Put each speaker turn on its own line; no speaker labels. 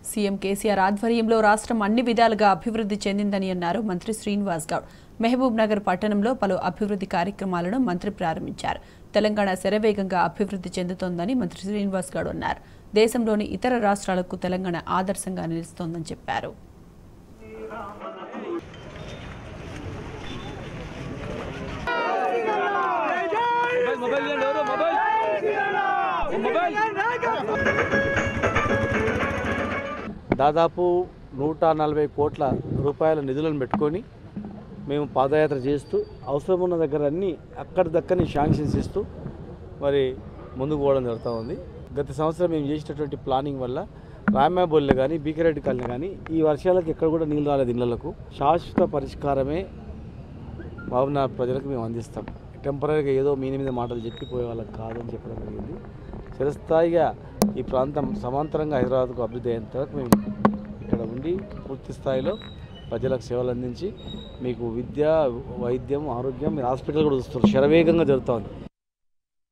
CM KCR ఆధ్వర్యంలో రాష్ట్రం అన్ని విధాలుగా అభివృద్ధి చెందిందని అన్నారు మంత్రి శ్రీనివాస్ గౌడ్ మహబూబ్ నగర్ పట్టణంలో పలు అభివృద్ధి కార్యక్రమాలను మంత్రి ప్రారంభించారు తెలంగాణ శరవేగంగా అభివృద్ధి చెందుతోందని మంత్రి శ్రీనివాస్ గౌడ్ అన్నారు దేశంలోని ఇతర రాష్ట్రాలకు తెలంగాణ ఆదర్శంగా నిలుస్తోందని చెప్పారు
మొబైల్ ఇవ్వండి ఎవరు మొబైల్ ఓ మొబైల్
దాదాపు నూట నలభై కోట్ల రూపాయల నిధులను పెట్టుకొని మేము పాదయాత్ర చేస్తూ అవసరం ఉన్న దగ్గర అన్నీ అక్కడి దక్కని శాంక్షన్స్ ఇస్తూ మరి ముందుకు పోవడం జరుగుతూ ఉంది గత సంవత్సరం మేము చేసినటువంటి ప్లానింగ్ వల్ల రామాబోల్లె కానీ బీకిరెడ్డి కాలనీ కానీ ఈ వర్షాలకు ఎక్కడ కూడా నీళ్ళు రాలేదు ఇళ్లకు శాశ్వత పరిష్కారమే భావన ప్రజలకు మేము అందిస్తాం టెంపరీగా ఏదో మీ మీద మాటలు చెప్పి పోయే వాళ్ళకి కాదని చెప్పడం జరిగింది చిరస్థాయిగా ఈ ప్రాంతం సమాంతరంగా హైదరాబాద్కు అభివృద్ధి అయ్యేంత వరకు మేము ఇక్కడ ఉండి పూర్తి స్థాయిలో ప్రజలకు సేవలు అందించి మీకు విద్య వైద్యం ఆరోగ్యం మీరు హాస్పిటల్ కూడా చూస్తారు శరవేగంగా జరుగుతూ ఉంది